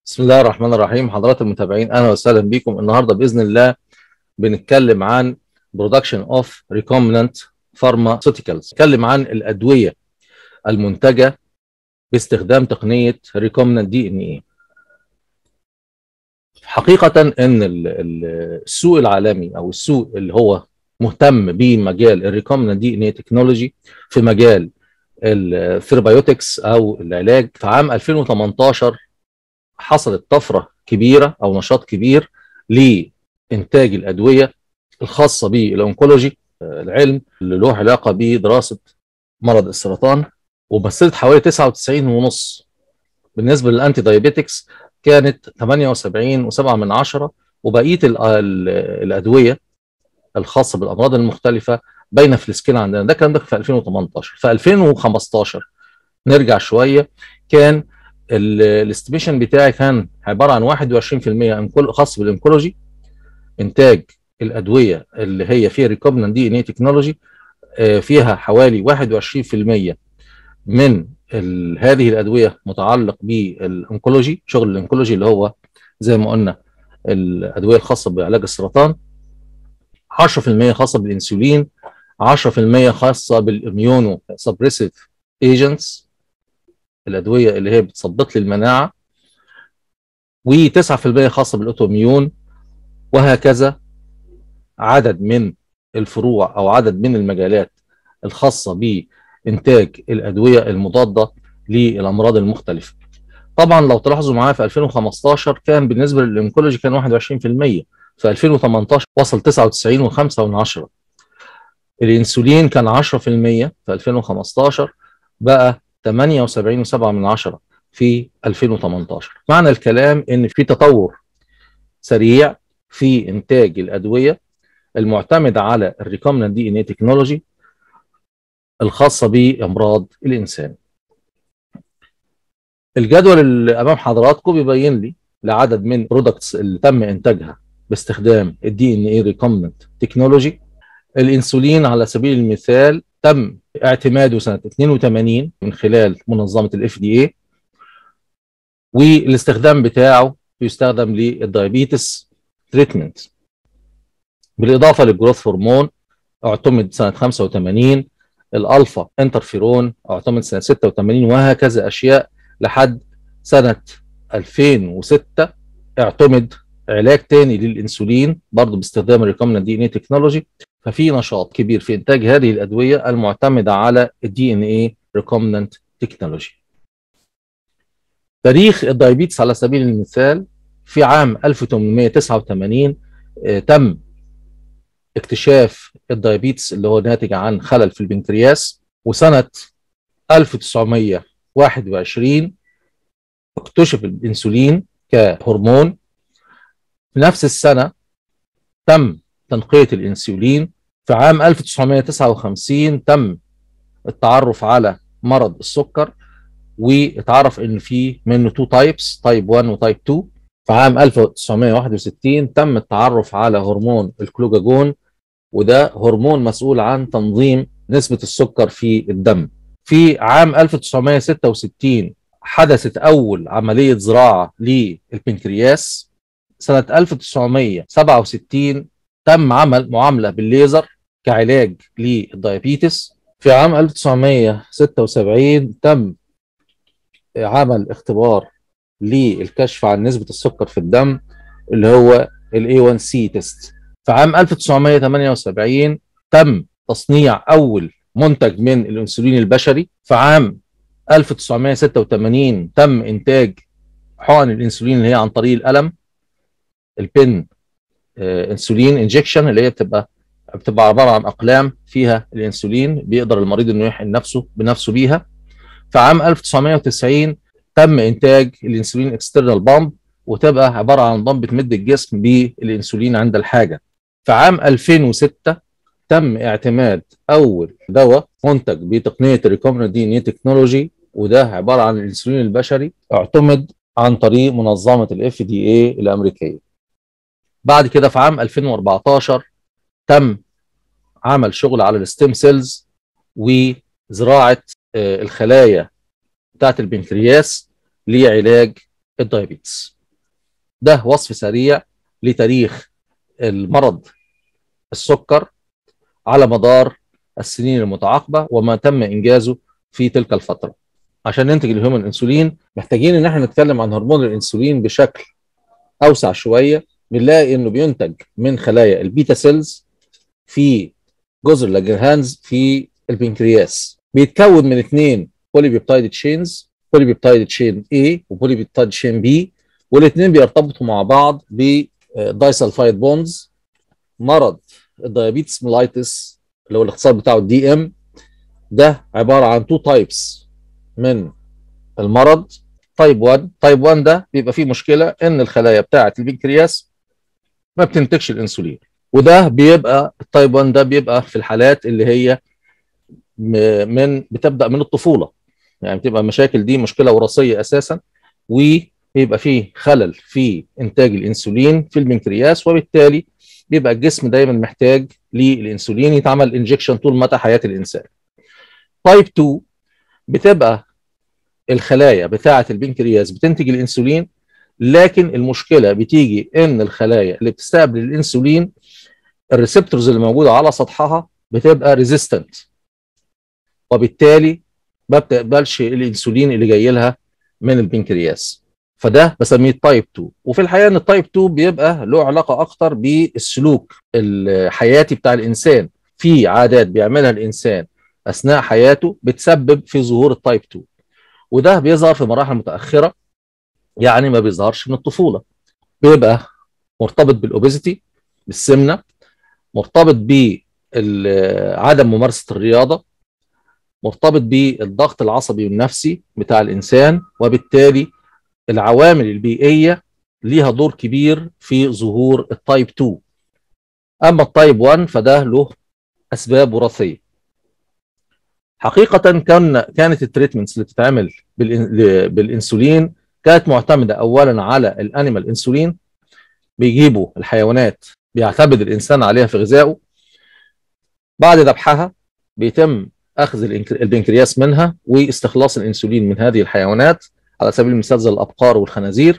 بسم الله الرحمن الرحيم حضرات المتابعين اهلا وسهلا بكم النهارده باذن الله بنتكلم عن production of recombinant pharmaceuticals نتكلم عن الادويه المنتجه باستخدام تقنيه recombinant دي ان ايه حقيقه ان السوق العالمي او السوق اللي هو مهتم بمجال الريكومبنانت دي ان ايه تكنولوجي في مجال الثيرابيوتكس او العلاج في عام 2018 حصلت طفره كبيره او نشاط كبير لانتاج الادويه الخاصه بالانكولوجي العلم اللي له علاقه بدراسه مرض السرطان ومثلت حوالي 99 ونص بالنسبه للانتي دايابيتكس كانت 78 و7 من عشرة وبقيه الادويه الخاصه بالامراض المختلفه باينه في السكيل عندنا ده كان ده في 2018 في 2015 نرجع شويه كان الاستيميشن بتاعي كان عباره عن 21% خاص بالانكولوجي انتاج الادويه اللي هي فيها ريكوبنان دي ان اي تكنولوجي فيها حوالي 21% من هذه الادويه متعلق بالانكولوجي شغل الانكولوجي اللي هو زي ما قلنا الادويه الخاصه بعلاج السرطان 10% خاصه بالانسولين 10% خاصه بالاميونو سبريسيف ايجنتس الادويه اللي هي بتثبط لي المناعه و9% خاصه بالاوتوميون وهكذا عدد من الفروع او عدد من المجالات الخاصه بانتاج الادويه المضاده للامراض المختلفه. طبعا لو تلاحظوا معايا في 2015 كان بالنسبه للانكولوجي كان 21% في 2018 وصل 99.5 الانسولين كان 10% في 2015 بقى 78.7 من عشرة في 2018 معنى الكلام ان في تطور سريع في انتاج الادويه المعتمده على الريكومنان دي ان اي تكنولوجي الخاصه بامراض الانسان الجدول اللي امام حضراتكم بيبين لي لعدد من برودكتس اللي تم انتاجها باستخدام الدي ان اي ريكومنانت تكنولوجي الانسولين على سبيل المثال تم اعتماده سنه 82 من خلال منظمه الاف دي اي والاستخدام بتاعه بيستخدم للدايابيتس تريتمنت بالاضافه للجروث هرمون اعتمد سنه 85 الالفا انترفيرون اعتمد سنه 86 وهكذا اشياء لحد سنه 2006 اعتمد علاج تاني للانسولين برضه باستخدام الريكومنان دي ان اي تكنولوجي ففي نشاط كبير في انتاج هذه الادويه المعتمده على الدي ان اي ريكومنانت تكنولوجي. تاريخ الدايابيتس على سبيل المثال في عام 1889 اه تم اكتشاف الدايابيتس اللي هو ناتج عن خلل في البنكرياس وسنه 1921 اكتشف الانسولين كهرمون في نفس السنه تم تنقيه الانسولين في عام 1959 تم التعرف على مرض السكر واتعرف ان في منه تو تايبس تايب 1 وتايب 2 في عام 1961 تم التعرف على هرمون الكلوجاجون وده هرمون مسؤول عن تنظيم نسبة السكر في الدم في عام 1966 حدثت أول عملية زراعة للبنكرياس سنة 1967 تم عمل معاملة بالليزر كعلاج للديابيتس في عام 1976 تم عمل اختبار للكشف عن نسبة السكر في الدم اللي هو ال A1C تيست في عام 1978 تم تصنيع أول منتج من الأنسولين البشري في عام 1986 تم إنتاج حقن الأنسولين اللي هي عن طريق الألم البن انسولين انجكشن اللي هي بتبقى بتبقى عباره عن اقلام فيها الانسولين بيقدر المريض انه يحقن نفسه بنفسه بيها في عام 1990 تم انتاج الانسولين اكسترنال بامب وتبقى عباره عن بامب بتمد الجسم بالانسولين عند الحاجه في عام 2006 تم اعتماد اول دواء منتج بتقنيه الريكومبنت دي ان اي تكنولوجي وده عباره عن الانسولين البشري اعتمد عن طريق منظمه الاف دي اي الامريكيه بعد كده في عام 2014 تم عمل شغل على الستيم سيلز وزراعه الخلايا بتاعت البنكرياس لعلاج الدايابيتس ده وصف سريع لتاريخ المرض السكر على مدار السنين المتعاقبه وما تم انجازه في تلك الفتره عشان ننتج الهيومن انسولين محتاجين ان احنا نتكلم عن هرمون الانسولين بشكل اوسع شويه بنلاقي انه بينتج من خلايا البيتا سيلز في جزر لاجرهانز في البنكرياس بيتكون من اثنين بولي بيبتايد تشينز بولي بيبتايد تشين A وبولي بيبتايد تشين B والاثنين بيرتبطوا مع بعض بدايسلفايد بوندز مرض الديابيتس ميلايتس اللي هو الاختصار بتاعه الدي ام ده عباره عن تو تايبس من المرض تايب 1 تايب 1 ده بيبقى فيه مشكله ان الخلايا بتاعه البنكرياس ما بتنتجش الانسولين وده بيبقى التايب 1 ده بيبقى في الحالات اللي هي من بتبدا من الطفوله يعني بتبقى المشاكل دي مشكله وراثيه اساسا ويبقى فيه خلل في انتاج الانسولين في البنكرياس وبالتالي بيبقى الجسم دايما محتاج للانسولين يتعمل انجكشن طول مدى حياه الانسان. تايب 2 بتبقى الخلايا بتاعه البنكرياس بتنتج الانسولين لكن المشكله بتيجي ان الخلايا اللي بتستقبل الانسولين الريسبتورز اللي موجوده على سطحها بتبقى ريزيستنت وبالتالي ما بتقبلش الانسولين اللي جاي لها من البنكرياس فده بسميه تايب 2 وفي الحقيقه ان التايب 2 بيبقى له علاقه اكتر بالسلوك الحياتي بتاع الانسان في عادات بيعملها الانسان اثناء حياته بتسبب في ظهور التايب 2 وده بيظهر في مراحل متاخره يعني ما بيظهرش من الطفوله بيبقى مرتبط بالاوبيزيتي بالسمنه مرتبط بعدم ممارسه الرياضه مرتبط بالضغط العصبي والنفسي بتاع الانسان وبالتالي العوامل البيئيه ليها دور كبير في ظهور التايب 2 اما التايب 1 فده له اسباب وراثيه حقيقه كان كانت التريتمنتس اللي بتتعمل بالانسولين كانت معتمده اولا على الانيمال انسولين بيجيبوا الحيوانات بيعتمد الانسان عليها في غذائه بعد ذبحها بيتم اخذ البنكرياس منها واستخلاص الانسولين من هذه الحيوانات على سبيل المثال زي الابقار والخنازير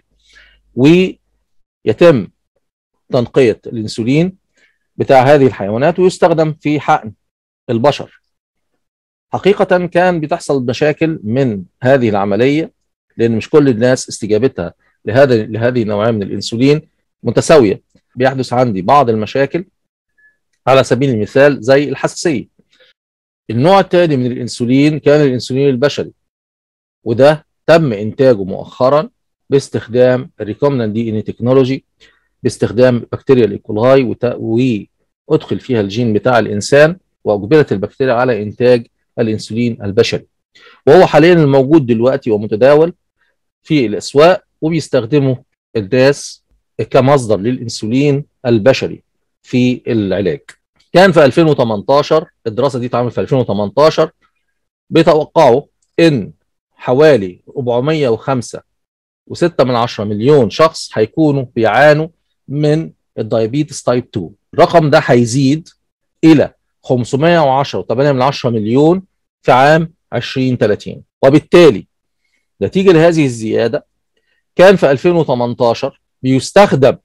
ويتم تنقيه الانسولين بتاع هذه الحيوانات ويستخدم في حقن البشر حقيقة كان بتحصل مشاكل من هذه العملية لأن مش كل الناس استجابتها لهذا لهذه النوعية من الأنسولين متساوية بيحدث عندي بعض المشاكل على سبيل المثال زي الحساسية النوع الثاني من الانسولين كان الانسولين البشري وده تم انتاجه مؤخرا باستخدام الريكومنان دي ان تكنولوجي باستخدام بكتيريا الايكولاي وادخل فيها الجين بتاع الانسان واجبرت البكتيريا على انتاج الانسولين البشري وهو حاليا الموجود دلوقتي ومتداول في الاسواق وبيستخدمه الناس كمصدر للانسولين البشري في العلاج كان في 2018 الدراسه دي اتعملت في 2018 بيتوقعوا ان حوالي 405 و6 من 10 مليون شخص هيكونوا بيعانوا من الدايابيتس تايب 2 الرقم ده هيزيد الى 510 و8 من 10 مليون في عام 2030 وبالتالي نتيجه لهذه الزياده كان في 2018 بيستخدم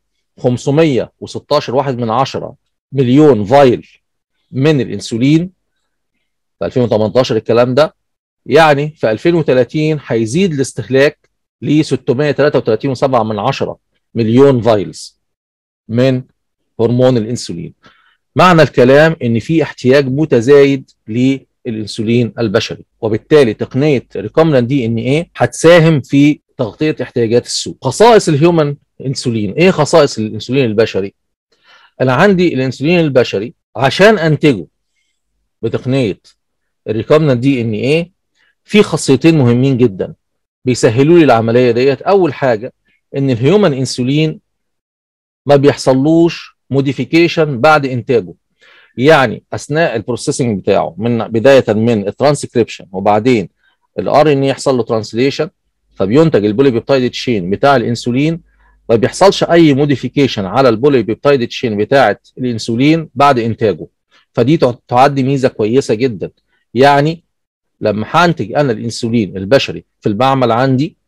516 واحد من 10 مليون فايل من الانسولين في 2018 الكلام ده يعني في 2030 هيزيد الاستهلاك ل 633.7 من 10 مليون فايلز من هرمون الانسولين معنى الكلام ان في احتياج متزايد للانسولين البشري وبالتالي تقنيه ريكومنان دي ان ايه هتساهم في تغطيه احتياجات السوق خصائص الهيومن انسولين ايه خصائص الانسولين البشري انا عندي الانسولين البشري عشان انتجه بتقنيه الريكومنان دي ان ايه في خاصيتين مهمين جدا بيسهلوا لي العمليه ديت اول حاجه ان الهيومن انسولين ما بيحصلوش موديفيكيشن بعد انتاجه يعني اثناء البروسيسنج بتاعه من بدايه من الترانسكريبشن وبعدين الار ان يحصل له ترانسليشن فبينتج البولي بيبتايد تشين بتاع الانسولين ما بيحصلش اي موديفيكيشن على البولي بيبتايد تشين بتاعه الانسولين بعد انتاجه فدي تعد ميزه كويسه جدا يعني لما هنتج انا الانسولين البشري في المعمل عندي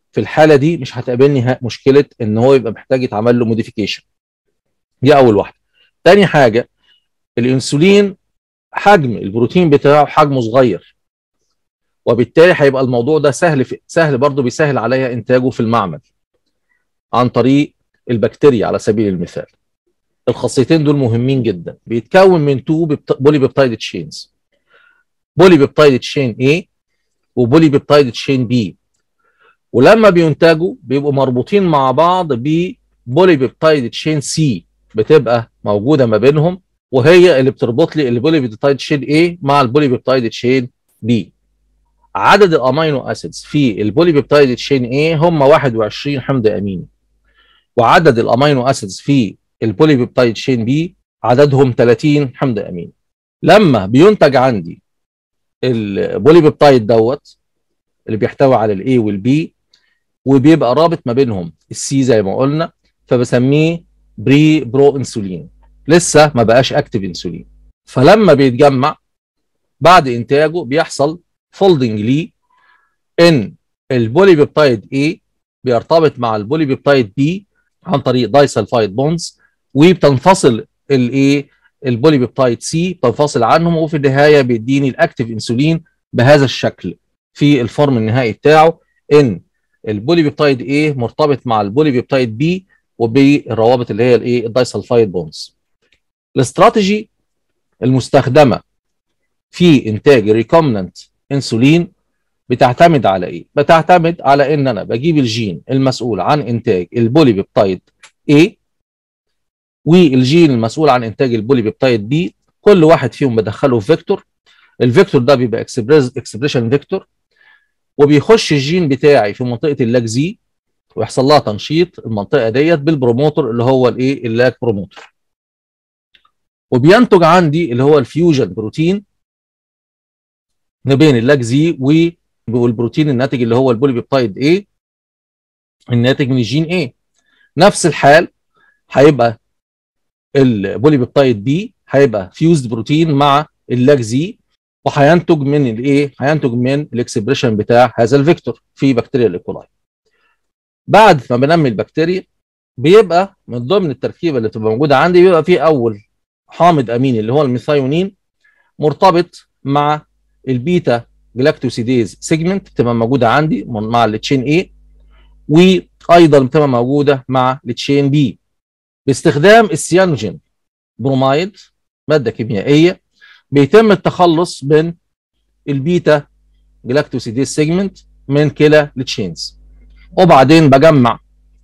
في الحاله دي مش هتقابلني مشكله ان هو يبقى محتاج يتعمل له موديفيكيشن دي اول واحده تاني حاجه الانسولين حجم البروتين بتاعه حجمه صغير وبالتالي هيبقى الموضوع ده سهل في سهل برضه بيسهل عليا انتاجه في المعمل عن طريق البكتيريا على سبيل المثال الخاصيتين دول مهمين جدا بيتكون من تو بولي بيبتايد تشينز بولي بيبتايد تشين A وبولي بيبتايد تشين B ولما بينتجوا بيبقوا مربوطين مع بعض ببولي بيبتايد تشين C بتبقى موجوده ما بينهم وهي اللي بتربط لي البولي بيبتايد تشين A مع البولي بيبتايد تشين B عدد الامينو اسيدز في البولي بيبتايد تشين A هم 21 حمض اميني وعدد الامينو اسيدز في البولي بيبتايد تشين B عددهم 30 حمض اميني لما بينتج عندي البولي بيبتايد دوت اللي بيحتوي على الاي والبي وبيبقى رابط ما بينهم السي زي ما قلنا فبسميه بري برو انسولين لسه ما بقاش اكتف انسولين فلما بيتجمع بعد انتاجه بيحصل فولدنج ليه ان البولي بيبتايد A بيرتبط مع البولي بيبتايد B عن طريق دايسلفايد بونز وبتنفصل الايه البولي بيبتايد سي بتنفصل عنهم وفي النهايه بيديني الاكتف انسولين بهذا الشكل في الفورم النهائي بتاعه ان البولي بيبتايد A مرتبط مع البولي بيبتايد B وبالروابط اللي هي الايه الدايسلفايد بونز الاستراتيجي المستخدمه في انتاج ريكومننت انسولين بتعتمد على ايه؟ بتعتمد على ان انا بجيب الجين المسؤول عن انتاج البولي بيبتايد A والجين المسؤول عن انتاج البولي بيبتايد B كل واحد فيهم بدخله في فيكتور الفيكتور ده بيبقى اكسبريشن فيكتور وبيخش الجين بتاعي في منطقه اللاكزي ويحصل لها تنشيط المنطقه ديت بالبروموتور اللي هو الايه اللاك بروموتور وبينتج عندي اللي هو الفيوجن بروتين ما بين اللاك زي والبروتين الناتج اللي هو البولي بيبتايد A الناتج من الجين A نفس الحال هيبقى البولي بيبتايد B هيبقى فيوزد بروتين مع اللاك زي وهينتج من الايه؟ هينتج من الاكسبريشن بتاع هذا الفيكتور في بكتيريا الايكولاي. بعد ما بنمي البكتيريا بيبقى من ضمن التركيبه اللي بتبقى موجوده عندي بيبقى في اول حامض اميني اللي هو الميثايونين مرتبط مع البيتا جلاكتوسيديز سيجمنت بتبقى موجوده عندي مع التشين اي وايضا بتبقى موجوده مع التشين بي باستخدام السيانوجين برومايد ماده كيميائيه بيتم التخلص من البيتا جلاكتوسيديز سيجمنت من كلا التشينز وبعدين بجمع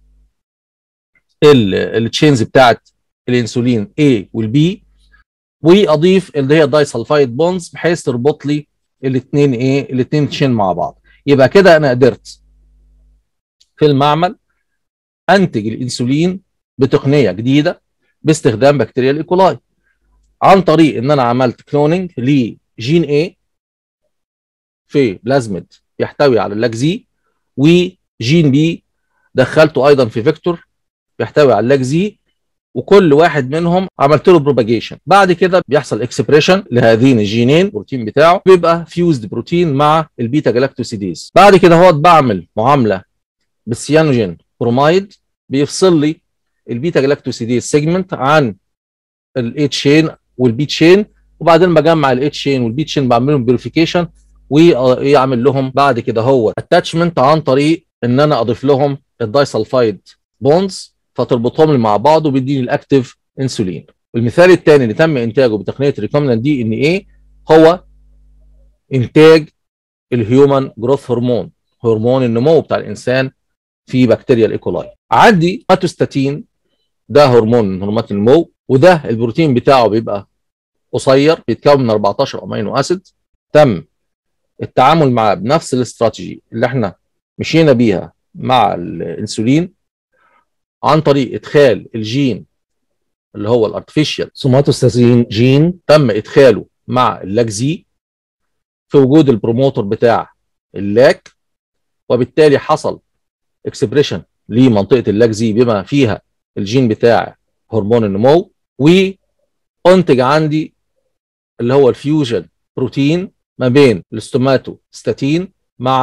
التشينز بتاعت الانسولين A والبي واضيف اللي هي دايسلفايد بونز بحيث تربط لي الاثنين ايه الاثنين تشين مع بعض يبقى كده انا قدرت في المعمل انتج الانسولين بتقنيه جديده باستخدام بكتيريا الايكولاي عن طريق ان انا عملت كلوننج لجين A في بلازميد يحتوي على اللاكزي وجين بي دخلته ايضا في فيكتور بيحتوي على اللاكزي وكل واحد منهم عملت له بروباجيشن بعد كده بيحصل اكسبريشن لهذين الجينين البروتين بتاعه بيبقى فيوزد بروتين مع البيتا جلاكتوسيديز بعد كده هو بعمل معامله بالسيانوجين برومايد بيفصل لي البيتا جلاكتوسيديز سيجمنت عن الاي تشين والبي تشين وبعدين بجمع الاي تشين والبي تشين بعمل لهم بيوريفيكيشن ويعمل لهم بعد كده هو اتاتشمنت عن طريق ان انا اضيف لهم الدايسلفايد بونز فتربطهم لي مع بعض وبيديني الاكتيف انسولين المثال الثاني اللي تم انتاجه بتقنيه ريكومنان دي ان ايه هو انتاج الهيومن جروث هرمون هرمون النمو بتاع الانسان في بكتيريا الايكولاي عندي اتوستاتين ده هرمون من هرمونات النمو وده البروتين بتاعه بيبقى قصير بيتكون من 14 امينو اسيد تم التعامل معاه بنفس الاستراتيجي اللي احنا مشينا بيها مع الانسولين عن طريق ادخال الجين اللي هو الارتفيشال سوماتوستازين جين تم ادخاله مع اللاكزي في وجود البروموتور بتاع اللاك وبالتالي حصل اكسبريشن لمنطقه اللاكزي بما فيها الجين بتاع هرمون النمو وانتج عندي اللي هو الفيوجن بروتين ما بين الاستوماتوستاتين مع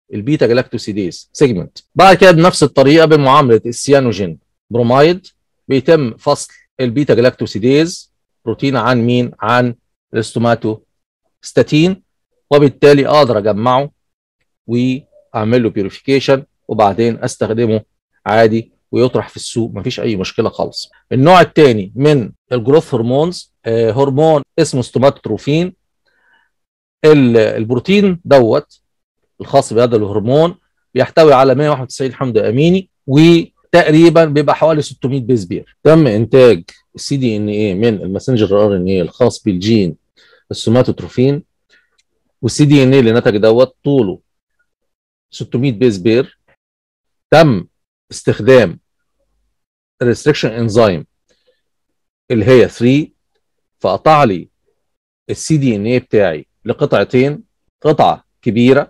البيتا جلاكتوسيديز سيجمنت بعد كده بنفس الطريقه بمعامله السيانوجين برومايد بيتم فصل البيتا جلاكتوسيديز بروتين عن مين عن الاستوماتو ستاتين وبالتالي اقدر اجمعه واعمل له بيوريفيكيشن وبعدين استخدمه عادي ويطرح في السوق مفيش اي مشكله خالص النوع الثاني من الجروث هرمونز آه هرمون اسمه ستوماتوتروفين البروتين دوت الخاص بهذا الهرمون بيحتوي على 191 حمض اميني وتقريبا بيبقى حوالي 600 بيز بير تم انتاج السي دي ان اي من الماسنجر ار ان اي الخاص بالجين السوماتوتروفين والسي دي ان اي اللي نتج دوت طوله 600 بيز بير تم استخدام الريستريكشن انزيم اللي هي 3 فقطع لي السي دي ان اي بتاعي لقطعتين قطعه كبيره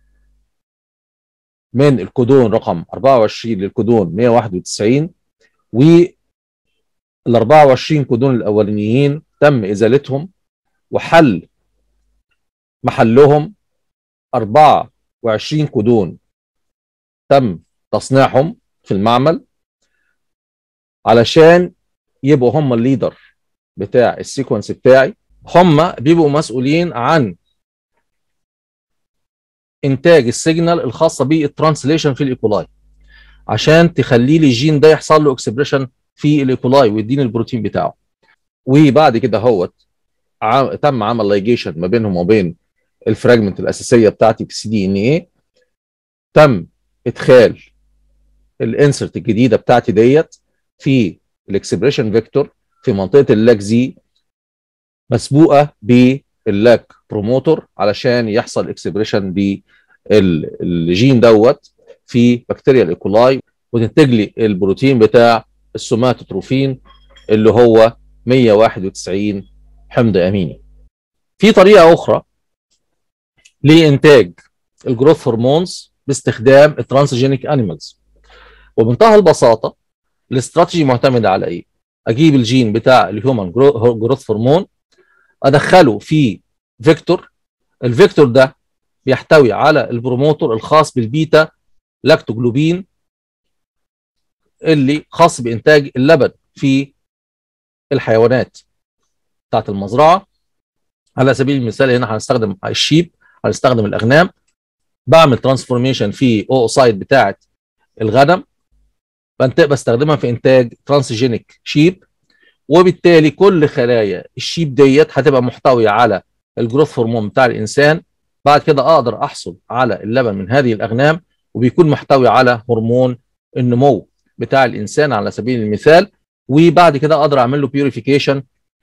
من الكودون رقم 24 للكودون 191 وال 24 كودون الاولانيين تم ازالتهم وحل محلهم 24 كودون تم تصنيعهم في المعمل علشان يبقوا هم الليدر بتاع السيكونس بتاعي هم بيبقوا مسؤولين عن انتاج السيجنال الخاصه بالترانسليشن في الايكولاي عشان تخلي لي الجين ده يحصل له اكسبريشن في الايكولاي ويديني البروتين بتاعه وبعد كده هوت تم عمل لايجيشن ما بينهم وبين الفراجمنت الاساسيه بتاعتي في السي دي ان ايه تم ادخال الانسرت الجديده بتاعتي ديت في الاكسبريشن فيكتور في منطقه اللاك زي مسبوقه باللاك بروموتور علشان يحصل اكسبريشن بالجين دوت في بكتيريا الايكولاي وتنتج لي البروتين بتاع السوماتوتروفين اللي هو 191 حمض اميني. في طريقه اخرى لانتاج الجروث هرمونز باستخدام الترانسجينيك انيمالز وبمنتهى البساطه الاستراتيجي معتمده على ايه؟ اجيب الجين بتاع الهيومن جروث هرمون ادخله في فيكتور الفيكتور ده بيحتوي على البروموتور الخاص بالبيتا لاكتوجلوبين اللي خاص بانتاج اللبن في الحيوانات بتاعت المزرعه على سبيل المثال هنا هنستخدم الشيب هنستخدم الاغنام بعمل ترانسفورميشن في اوسايد بتاعت الغنم بستخدمها في انتاج ترانسجينيك شيب وبالتالي كل خلايا الشيب ديت هتبقى محتويه على الجروث هرمون بتاع الانسان بعد كده اقدر احصل على اللبن من هذه الاغنام وبيكون محتوي على هرمون النمو بتاع الانسان على سبيل المثال وبعد كده اقدر اعمل له بيوريفيكيشن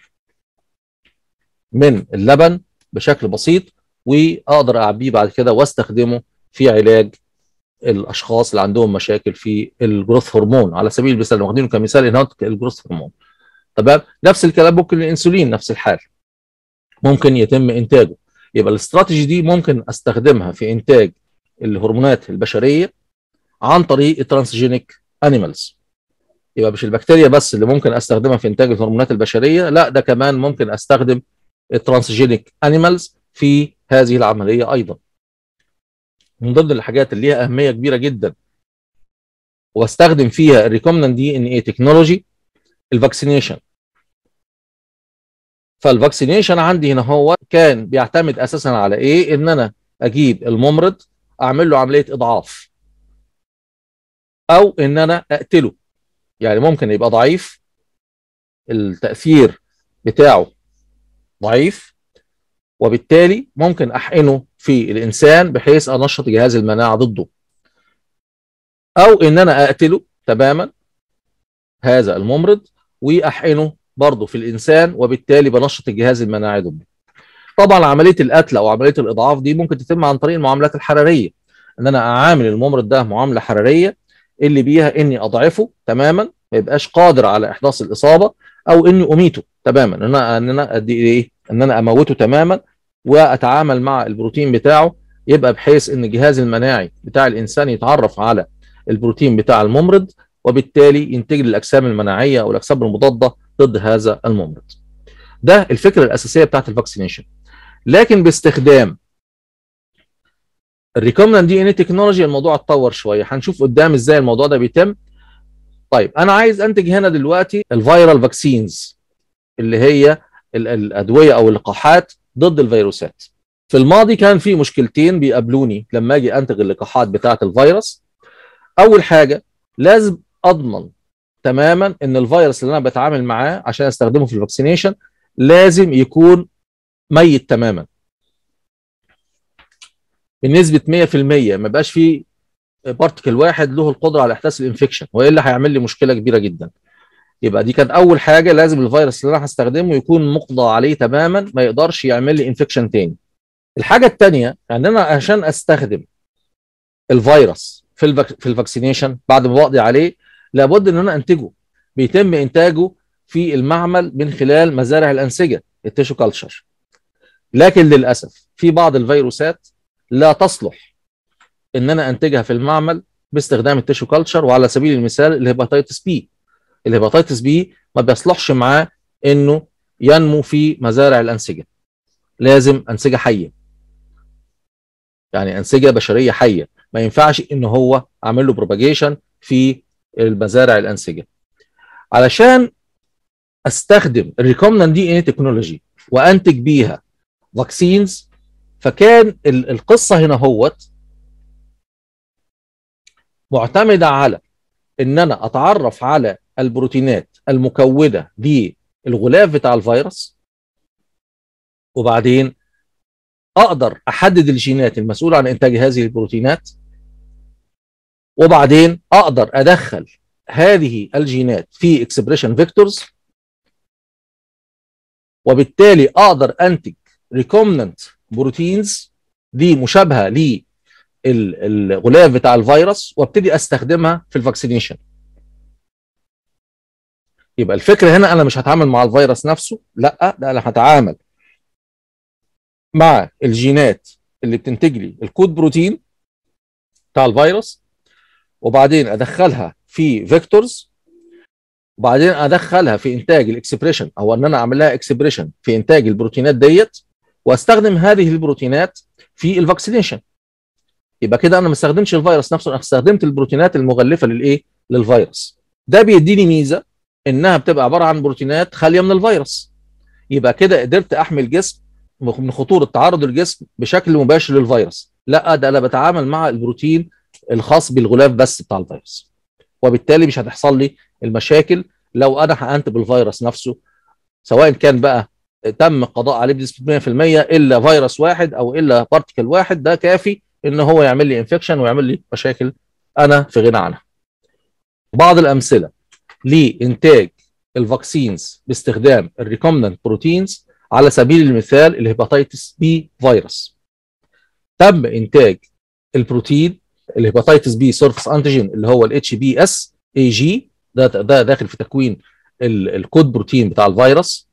من اللبن بشكل بسيط واقدر اعبيه بعد كده واستخدمه في علاج الاشخاص اللي عندهم مشاكل في الجروث هرمون على سبيل المثال واخدينه كمثال هنا الجروث هرمون تمام نفس الكلام ممكن الانسولين نفس الحال ممكن يتم انتاجه يبقى الاستراتيجي دي ممكن استخدمها في انتاج الهرمونات البشريه عن طريق الترانسجينيك انيمالز يبقى مش البكتيريا بس اللي ممكن استخدمها في انتاج الهرمونات البشريه لا ده كمان ممكن استخدم الترانسجينيك انيمالز في هذه العمليه ايضا من ضمن الحاجات اللي ليها اهميه كبيره جدا واستخدم فيها الريكومنان دي ان اي تكنولوجي الفاكسينيشن فالفاكسينيشن عندي هنا هو كان بيعتمد اساسا على ايه ان انا اجيب الممرض اعمل له عمليه اضعاف او ان انا اقتله يعني ممكن يبقى ضعيف التاثير بتاعه ضعيف وبالتالي ممكن احقنه في الانسان بحيث انشط جهاز المناعه ضده او ان انا اقتله تماما هذا الممرض واحقنه برضه في الانسان وبالتالي بنشط الجهاز المناعي ضده طبعا عمليه القتل او عمليه الاضعاف دي ممكن تتم عن طريق المعاملات الحراريه ان انا اعامل الممرض ده معامله حراريه اللي بيها اني اضعفه تماما ما يبقاش قادر على احداث الاصابه او اني اميته تماما ان انا ان انا ادي ايه ان انا اموته تماما واتعامل مع البروتين بتاعه يبقى بحيث ان الجهاز المناعي بتاع الانسان يتعرف على البروتين بتاع الممرض وبالتالي ينتج الاجسام المناعيه او الاجسام المضاده ضد هذا الممرض. ده الفكره الاساسيه بتاعت الفاكسينيشن. لكن باستخدام الريكومنان دي ان اي تكنولوجي الموضوع اتطور شويه هنشوف قدام ازاي الموضوع ده بيتم طيب انا عايز انتج هنا دلوقتي الفيرال فاكسينز اللي هي الادويه او اللقاحات ضد الفيروسات في الماضي كان في مشكلتين بيقابلوني لما اجي انتج اللقاحات بتاعه الفيروس اول حاجه لازم اضمن تماما ان الفيروس اللي انا بتعامل معاه عشان استخدمه في الفاكسينيشن لازم يكون ميت تماما بنسبه 100% ما يبقاش فيه بارتكل واحد له القدره على احداث الانفكشن والا هيعمل لي مشكله كبيره جدا يبقى دي كانت اول حاجه لازم الفيروس اللي انا هستخدمه يكون مقضى عليه تماما ما يقدرش يعمل لي انفكشن تاني الحاجه الثانيه ان انا عشان استخدم الفيروس في الفك... في الفاكسينيشن بعد ما بقضي عليه لابد ان انا انتجه بيتم انتاجه في المعمل من خلال مزارع الانسجه التيشو كلتشر لكن للاسف في بعض الفيروسات لا تصلح ان انا انتجها في المعمل باستخدام التيشو كلتشر وعلى سبيل المثال الهيباتيتس بي الهيباتيتس بي ما بيصلحش معاه انه ينمو في مزارع الانسجه لازم انسجه حيه يعني انسجه بشريه حيه ما ينفعش ان هو اعمل له بروباجيشن في المزارع الانسجه علشان استخدم الريكومنان دي ان تكنولوجي وانتج بيها فاكسينز فكان القصه هنا هوت معتمده على ان انا اتعرف على البروتينات المكونه للغلاف بتاع الفيروس وبعدين اقدر احدد الجينات المسؤوله عن انتاج هذه البروتينات وبعدين اقدر ادخل هذه الجينات في اكسبريشن فيكتورز وبالتالي اقدر انتج ريكومننت بروتينز دي مشابهه للغلاف بتاع الفيروس وابتدي استخدمها في الفاكسينيشن يبقى الفكره هنا انا مش هتعامل مع الفيروس نفسه لا ده انا هتعامل مع الجينات اللي بتنتج لي الكود بروتين بتاع الفيروس وبعدين ادخلها في فيكتورز وبعدين ادخلها في انتاج الاكسبريشن او ان انا اعمل لها اكسبريشن في انتاج البروتينات ديت واستخدم هذه البروتينات في الفاكسينيشن يبقى كده انا ما استخدمتش الفيروس نفسه انا استخدمت البروتينات المغلفه للايه للفيروس ده بيديني ميزه انها بتبقى عباره عن بروتينات خاليه من الفيروس يبقى كده قدرت احمي الجسم من خطوره تعرض الجسم بشكل مباشر للفيروس لا ده انا بتعامل مع البروتين الخاص بالغلاف بس بتاع الفيروس وبالتالي مش هتحصل لي المشاكل لو انا حقنت بالفيروس نفسه سواء كان بقى تم القضاء عليه بنسبه 100% الا فيروس واحد او الا بارتكل واحد ده كافي ان هو يعمل لي انفكشن ويعمل لي مشاكل انا في غنى عنها. بعض الامثله لانتاج الفاكسينز باستخدام الريكومننت بروتينز على سبيل المثال الهيباتيتس بي فيروس. تم انتاج البروتين الهيباتيتس بي سيرفس انتيجين اللي هو الاتش بي اس اي جي ده ده داخل في تكوين الكود بروتين بتاع الفيروس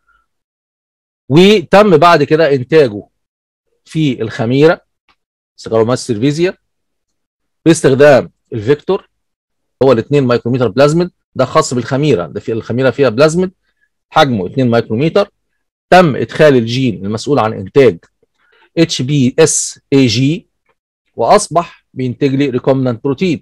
وتم بعد كده انتاجه في الخميره سيجاروماس سيرفيزيا باستخدام الفيكتور هو ال 2 مايكرومتر بلازميد ده خاص بالخميره ده في الخميره فيها بلازميد حجمه 2 مايكرومتر تم ادخال الجين المسؤول عن انتاج اتش بي اس اي جي واصبح بينتج لي ريكومنانت بروتين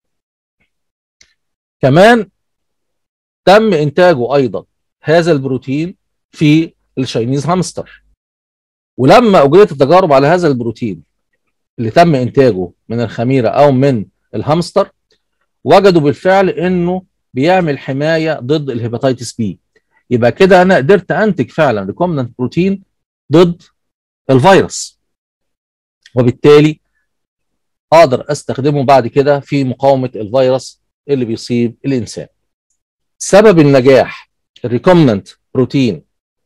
كمان تم انتاجه ايضا هذا البروتين في الشاينيز هامستر ولما اجريت التجارب على هذا البروتين اللي تم انتاجه من الخميره او من الهامستر وجدوا بالفعل انه بيعمل حمايه ضد الهيباتيتس بي يبقى كده انا قدرت انتج فعلا ريكومنانت بروتين ضد الفيروس وبالتالي اقدر استخدمه بعد كده في مقاومه الفيروس اللي بيصيب الانسان سبب النجاح الريكومنانت بروتين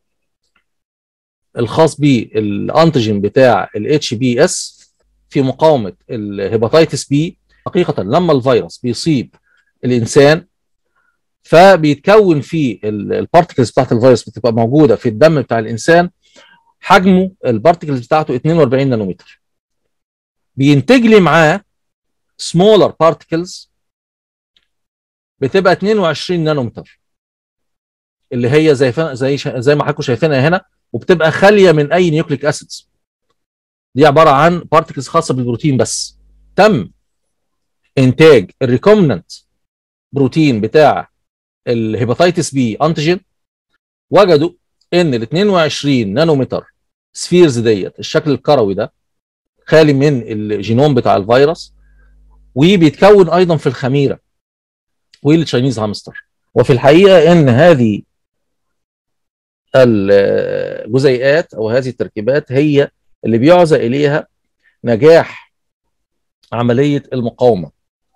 الخاص بالانتيجين بتاع الاتش بي اس في مقاومه الهيباتيتس بي حقيقه لما الفيروس بيصيب الانسان فبيتكون فيه البارتكلز بتاعت الفيروس بتبقى موجوده في الدم بتاع الانسان حجمه البارتكلز بتاعته 42 نانومتر بينتج لي معاه سمولر بارتكلز بتبقى 22 نانومتر اللي هي زي زي زي ما حضراتكم شايفينها هنا وبتبقى خاليه من اي نيوكليك اسيدز دي عباره عن بارتكلز خاصه بالبروتين بس تم انتاج الريكومننت بروتين بتاع الهيباتيتس بي انتيجين وجدوا ان ال 22 نانومتر سفيرز ديت الشكل الكروي ده خالي من الجينوم بتاع الفيروس وبيتكون ايضا في الخميره والتشاينيز هامستر وفي الحقيقه ان هذه الجزيئات او هذه التركيبات هي اللي بيعزى اليها نجاح عمليه المقاومه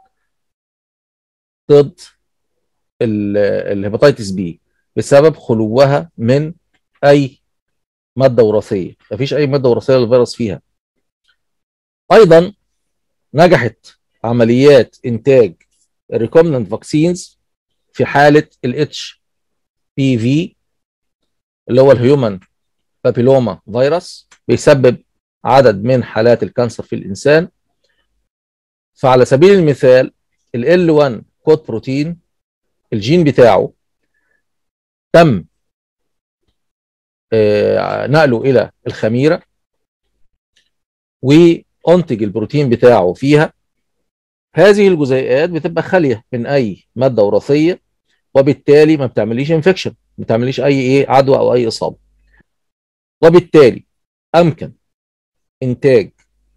ضد الهيباتيتس بي بسبب خلوها من اي ماده وراثيه مفيش اي ماده وراثيه للفيروس فيها ايضا نجحت عمليات انتاج الريكومننت فاكسينز في حاله الاتش بي في اللي هو الهيومن بابيلوما فيروس بيسبب عدد من حالات الكانسر في الانسان فعلى سبيل المثال ال 1 كود بروتين الجين بتاعه تم نقله الى الخميره وانتج البروتين بتاعه فيها هذه الجزيئات بتبقى خاليه من اي ماده وراثيه وبالتالي ما بتعمليش انفكشن ما بتعمليش اي ايه عدوى او اي اصابه وبالتالي امكن انتاج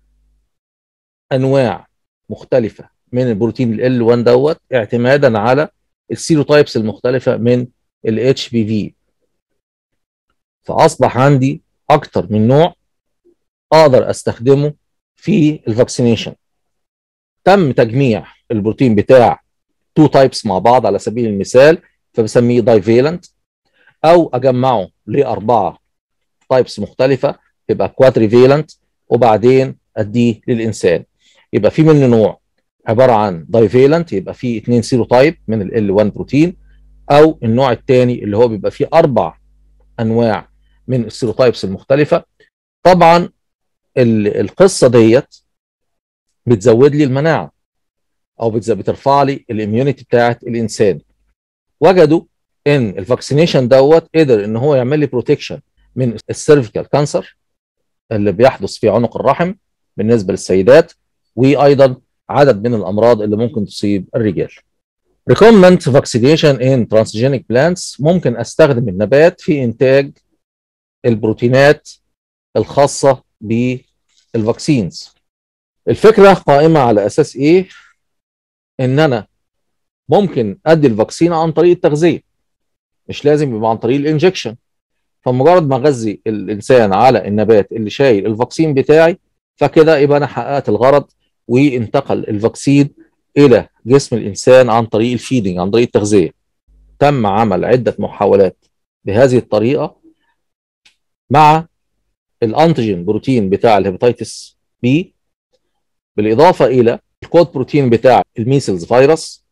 انواع مختلفه من البروتين ال 1 دوت اعتمادا على السيروتايبس المختلفه من الاتش بي في فاصبح عندي اكتر من نوع اقدر استخدمه في الفاكسينيشن تم تجميع البروتين بتاع تو تايبس مع بعض على سبيل المثال فبسميه دايفيلنت او اجمعه لاربعه تايبس مختلفه يبقى كوادريفيلنت وبعدين اديه للانسان يبقى في منه نوع عباره عن دايفيلنت يبقى فيه اثنين سيرو تايب من ال 1 بروتين او النوع الثاني اللي هو بيبقى فيه اربع انواع من السيروتايبس المختلفه طبعا القصه ديت بتزود لي المناعه او بترفع لي الاميونيتي بتاعت الانسان وجدوا ان الفاكسينيشن دوت قدر ان هو يعمل لي بروتكشن من السيرفيكال كانسر اللي بيحدث في عنق الرحم بالنسبه للسيدات وايضا عدد من الامراض اللي ممكن تصيب الرجال. recombinant vaccination in transgenic plants ممكن استخدم النبات في انتاج البروتينات الخاصه بالفاكسينز. الفكره قائمه على اساس ايه؟ ان انا ممكن ادي الفاكسين عن طريق التغذيه مش لازم يبقى عن طريق الانجكشن فمجرد ما اغذي الانسان على النبات اللي شايل الفاكسين بتاعي فكده يبقى انا حققت الغرض وانتقل الفاكسين الى جسم الانسان عن طريق الفيدنج عن طريق التغذيه تم عمل عده محاولات بهذه الطريقه مع الانتيجين بروتين بتاع الهيباتيتس بي بالاضافه الى الكود بروتين بتاع الميسلز فيروس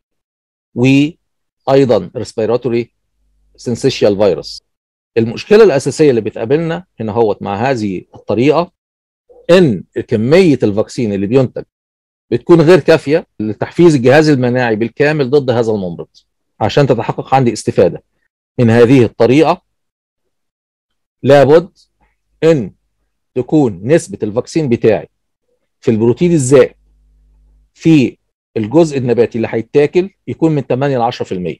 وايضا ريسبيراتوري سنسيشيال فيروس المشكله الاساسيه اللي بتقابلنا هنا هوت مع هذه الطريقه ان كميه الفاكسين اللي بينتج بتكون غير كافيه لتحفيز الجهاز المناعي بالكامل ضد هذا الممرض عشان تتحقق عندي استفاده من هذه الطريقه لابد ان تكون نسبه الفاكسين بتاعي في البروتين الزائد في الجزء النباتي اللي هيتاكل يكون من 8 ل 10%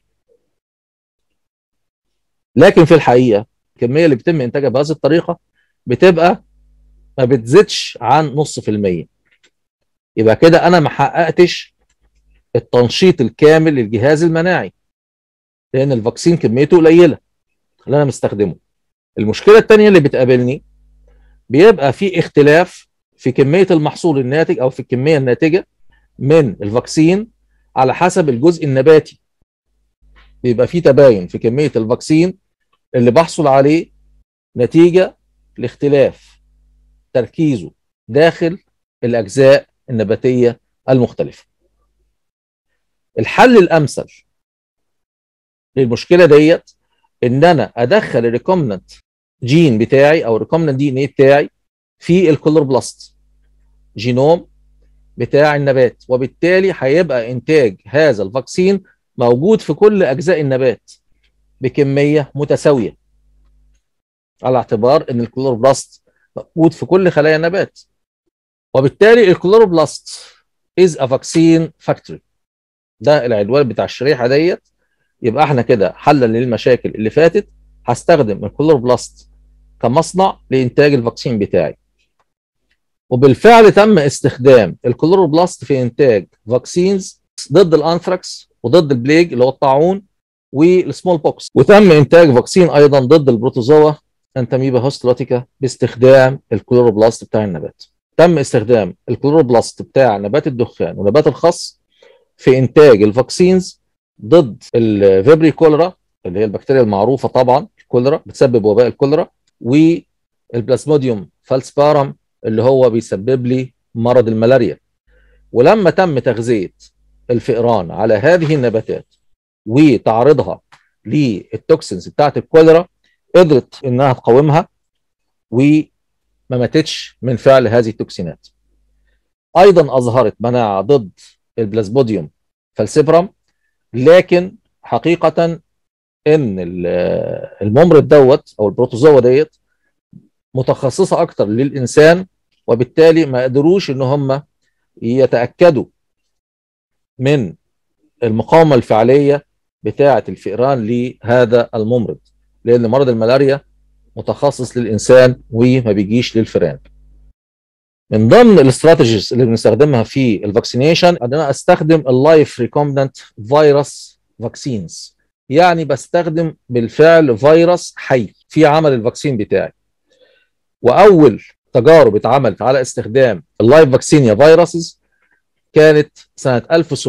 لكن في الحقيقه الكميه اللي بيتم انتاجها بهذه الطريقه بتبقى ما بتزيدش عن نص في المية يبقى كده انا ما حققتش التنشيط الكامل للجهاز المناعي لان الفاكسين كميته قليله اللي انا مستخدمه المشكله الثانيه اللي بتقابلني بيبقى في اختلاف في كميه المحصول الناتج او في الكميه الناتجه من الفاكسين على حسب الجزء النباتي بيبقى في تباين في كميه الفاكسين اللي بحصل عليه نتيجه لاختلاف تركيزه داخل الاجزاء النباتيه المختلفه. الحل الامثل للمشكله ديت ان انا ادخل الريكومننت جين بتاعي او الريكومننت دي ان ايه بتاعي في الكلوربلاست جينوم بتاع النبات وبالتالي هيبقى انتاج هذا الفاكسين موجود في كل اجزاء النبات بكميه متساويه على اعتبار ان الكلوربلاست موجود في كل خلايا النبات وبالتالي الكلوروبلاست از ا فاكسين فاكتوري ده العنوان بتاع الشريحه ديت يبقى احنا كده حلا للمشاكل اللي فاتت هستخدم الكلوروبلاست كمصنع لانتاج الفاكسين بتاعي وبالفعل تم استخدام الكلوروبلاست في انتاج فاكسينز ضد الانثراكس وضد البليج اللي هو الطاعون والسمول بوكس وتم انتاج فاكسين ايضا ضد البروتوزوا انتاميبا هوستلوتيكا باستخدام الكلوروبلاست بتاع النبات تم استخدام الكلوروبلاست بتاع نبات الدخان ونبات الخس في انتاج الفاكسينز ضد الفيبري كولرا اللي هي البكتيريا المعروفه طبعا الكوليرا بتسبب وباء الكوليرا والبلازموديوم فالسبارم اللي هو بيسبب لي مرض الملاريا ولما تم تغذيه الفئران على هذه النباتات وتعرضها للتوكسينز بتاعت الكوليرا قدرت انها تقاومها وما ماتتش من فعل هذه التوكسينات ايضا اظهرت مناعه ضد البلازموديوم فالسيبرم لكن حقيقه ان الممرض دوت او البروتوزوا ديت متخصصه اكتر للانسان وبالتالي ما قدروش ان هم يتاكدوا من المقاومه الفعليه بتاعه الفئران لهذا الممرض لان مرض الملاريا متخصص للانسان وما بيجيش للفئران من ضمن الاستراتيجيز اللي بنستخدمها في الفاكسينيشن ان انا استخدم اللايف ريكومبنت فيروس فاكسينز يعني بستخدم بالفعل فيروس حي في عمل الفاكسين بتاعي واول تجارب اتعملت على استخدام اللايف فاكسينيا فيروسز كانت سنه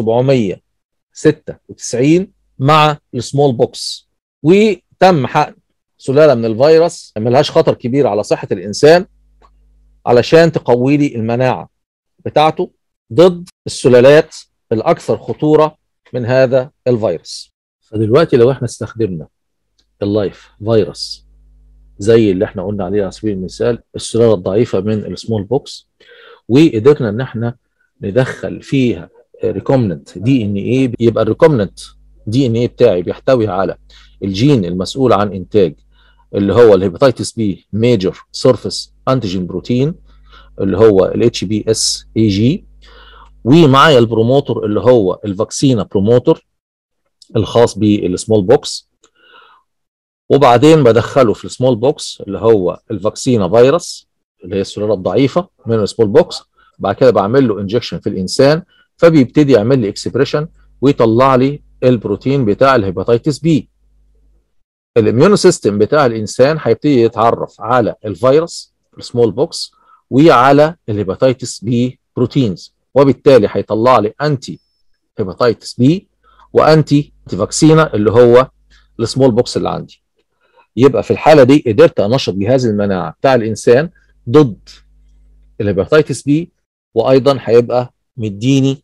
1796 مع السمول بوكس وتم حقن سلاله من الفيروس ملهاش خطر كبير على صحه الانسان علشان تقوي لي المناعه بتاعته ضد السلالات الاكثر خطوره من هذا الفيروس فدلوقتي لو احنا استخدمنا اللايف فيروس زي اللي احنا قلنا عليه على سبيل المثال السلاله الضعيفه من السمول بوكس وقدرنا ان احنا ندخل فيها ريكومننت دي ان ايه يبقى الريكومننت دي ان ايه بتاعي بيحتوي على الجين المسؤول عن انتاج اللي هو الهيباتيتس بي ميجر سيرفيس انتيجين بروتين اللي هو الاتش بي اس اي جي ومعايا البروموتور اللي هو الفاكسينا بروموتور الخاص بالسمول بوكس وبعدين بدخله في السمول بوكس اللي هو الفاكسينا فيروس اللي هي السلاله الضعيفه من السمول بوكس بعد كده بعمل له انجكشن في الانسان فبيبتدي يعمل لي اكسبريشن ويطلع لي البروتين بتاع الهيباتيتس بي الاميونو سيستم بتاع الانسان هيبتدي يتعرف على الفيروس السمول بوكس وعلى الهيباتيتس بي بروتينز وبالتالي هيطلع لي انتي هيباتيتس بي وانتي فاكسينا اللي هو السمول بوكس اللي عندي يبقى في الحاله دي قدرت انشط جهاز المناعه بتاع الانسان ضد الهيباتيتس بي وايضا هيبقى مديني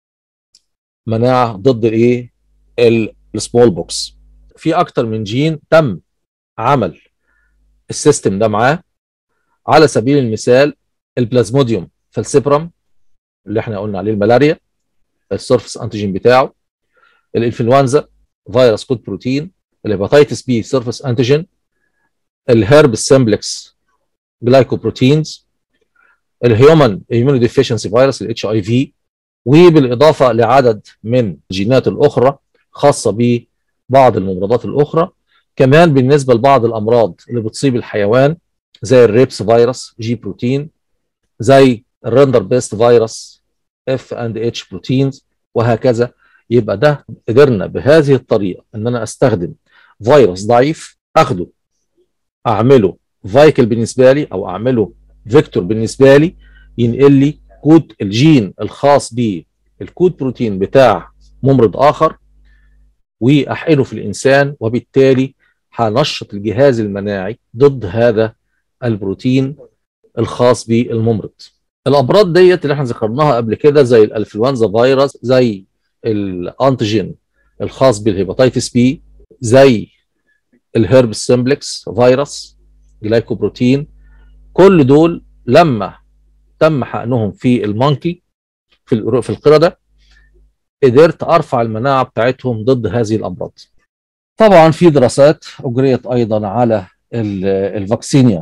مناعه ضد الايه السمول بوكس في اكتر من جين تم عمل السيستم ده معاه على سبيل المثال البلازموديوم فالسيبرم اللي احنا قلنا عليه الملاريا السيرفس انتيجين بتاعه الانفلونزا فيروس كود بروتين الهيباتيتس بي سيرفس انتيجين الهرب سمبلكس جلايكوبروتينز الهيومن ايمونو ديفيشنسي فيروس الاتش اي في وبالاضافه لعدد من الجينات الاخرى خاصه ببعض الممرضات الاخرى كمان بالنسبه لبعض الامراض اللي بتصيب الحيوان زي الريبس فيروس جي بروتين زي الرندر بيست فيروس اف اند اتش بروتينز وهكذا يبقى ده قدرنا بهذه الطريقه ان انا استخدم فيروس ضعيف اخده اعمله فايكل بالنسبه لي او اعمله فيكتور بالنسبه لي ينقل لي كود الجين الخاص بالكود بروتين بتاع ممرض اخر واحقنه في الانسان وبالتالي هنشط الجهاز المناعي ضد هذا البروتين الخاص بالممرض الامراض ديت اللي احنا ذكرناها قبل كده زي الانفلونزا فيروس زي الانتيجين الخاص بالهيباتيتس بي زي الهرب سمبلكس فيروس جلايكوبروتين كل دول لما تم حقنهم في المونكي في في القرده قدرت ارفع المناعه بتاعتهم ضد هذه الامراض. طبعا في دراسات اجريت ايضا على الفاكسينيا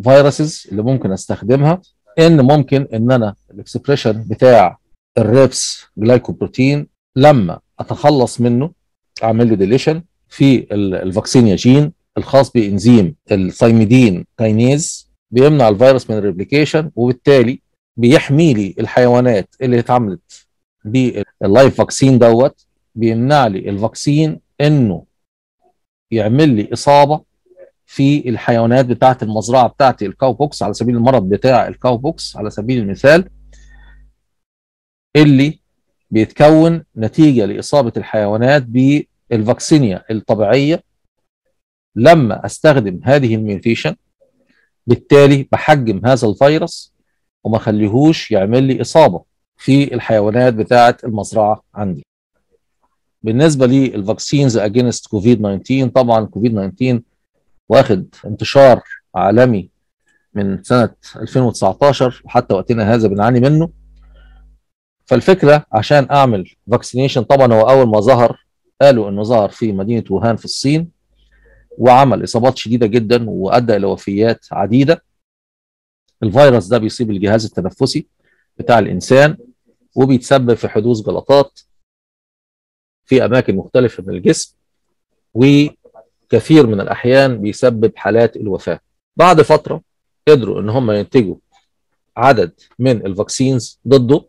الفيروسز اللي ممكن استخدمها ان ممكن ان انا الاكسبريشن بتاع الريبس جلايكوبروتين لما اتخلص منه اعمل له ديليشن في الفاكسينيا جين الخاص بانزيم الثايميدين كاينيز بيمنع الفيروس من الريبليكيشن وبالتالي بيحمي لي الحيوانات اللي اتعملت باللايف فاكسين دوت بيمنع لي الفاكسين انه يعمل لي اصابه في الحيوانات بتاعه المزرعه بتاعتي الكاو بوكس على سبيل المرض بتاع الكاو بوكس على سبيل المثال اللي بيتكون نتيجه لاصابه الحيوانات بالفاكسينيا الطبيعيه لما استخدم هذه الميوتيشن بالتالي بحجم هذا الفيروس وما خليهوش يعمل لي اصابه في الحيوانات بتاعه المزرعه عندي. بالنسبه للفاكسينز اجينست كوفيد 19 طبعا كوفيد 19 واخد انتشار عالمي من سنه 2019 وحتى وقتنا هذا بنعاني منه. فالفكره عشان اعمل فاكسينيشن طبعا هو اول ما ظهر قالوا انه ظهر في مدينه ووهان في الصين وعمل اصابات شديده جدا وادى الى وفيات عديده. الفيروس ده بيصيب الجهاز التنفسي بتاع الانسان وبيتسبب في حدوث جلطات في اماكن مختلفه من الجسم وكثير من الاحيان بيسبب حالات الوفاه. بعد فتره قدروا ان هم ينتجوا عدد من الفاكسينز ضده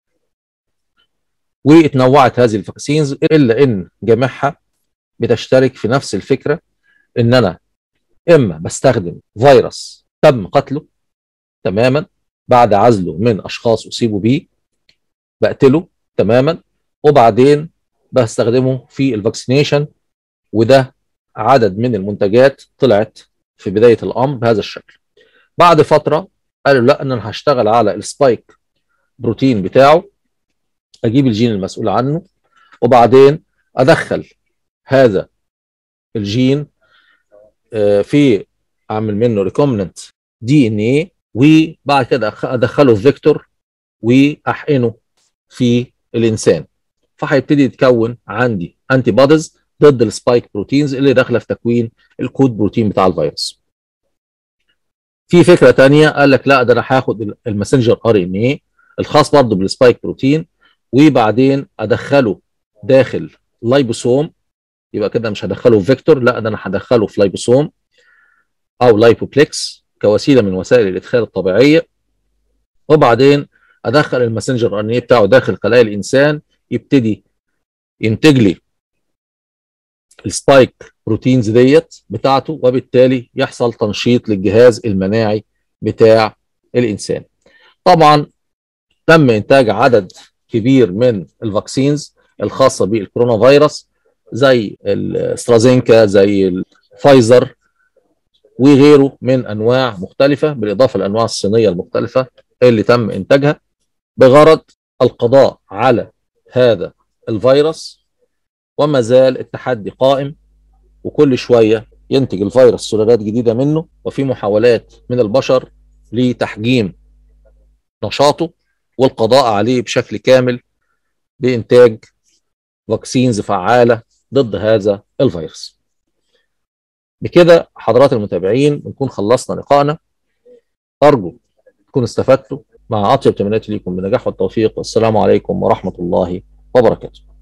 واتنوعت هذه الفاكسينز الا ان جميعها بتشترك في نفس الفكره ان انا اما بستخدم فيروس تم قتله تماما بعد عزله من اشخاص اصيبوا بيه بقتله تماما وبعدين بستخدمه في الفاكسينيشن وده عدد من المنتجات طلعت في بدايه الامر بهذا الشكل. بعد فتره قالوا لا ان انا هشتغل على السبايك بروتين بتاعه اجيب الجين المسؤول عنه وبعدين ادخل هذا الجين في اعمل منه ريكومننت دي ان ايه وبعد كده ادخله في فيكتور واحقنه في الانسان فهيبتدي يتكون عندي انتي بوديز ضد السبايك بروتينز اللي داخله في تكوين الكود بروتين بتاع الفيروس. في فكره ثانيه قال لك لا ده انا هاخد الماسنجر ار ان ايه الخاص برضه بالسبايك بروتين وبعدين ادخله داخل لايبوسوم يبقى كده مش هدخله في فيكتور لا ده انا هدخله في لايبوسوم او لايبوبلكس كوسيله من وسائل الادخال الطبيعيه وبعدين ادخل الماسنجر ار ان ايه بتاعه داخل خلايا الانسان يبتدي ينتج لي السبايك بروتينز ديت بتاعته وبالتالي يحصل تنشيط للجهاز المناعي بتاع الانسان. طبعا تم انتاج عدد كبير من الفاكسينز الخاصه بالكورونا فيروس زي الاسترازينكا زي الفايزر وغيره من انواع مختلفه بالاضافه للانواع الصينيه المختلفه اللي تم انتاجها بغرض القضاء على هذا الفيروس وما زال التحدي قائم وكل شويه ينتج الفيروس سلالات جديده منه وفي محاولات من البشر لتحجيم نشاطه والقضاء عليه بشكل كامل بانتاج فاكسينز فعاله ضد هذا الفيروس. بكده حضرات المتابعين نكون خلصنا لقائنا ارجو تكونوا استفدتوا مع اطيب تمنياتي لكم بالنجاح والتوفيق والسلام عليكم ورحمه الله وبركاته.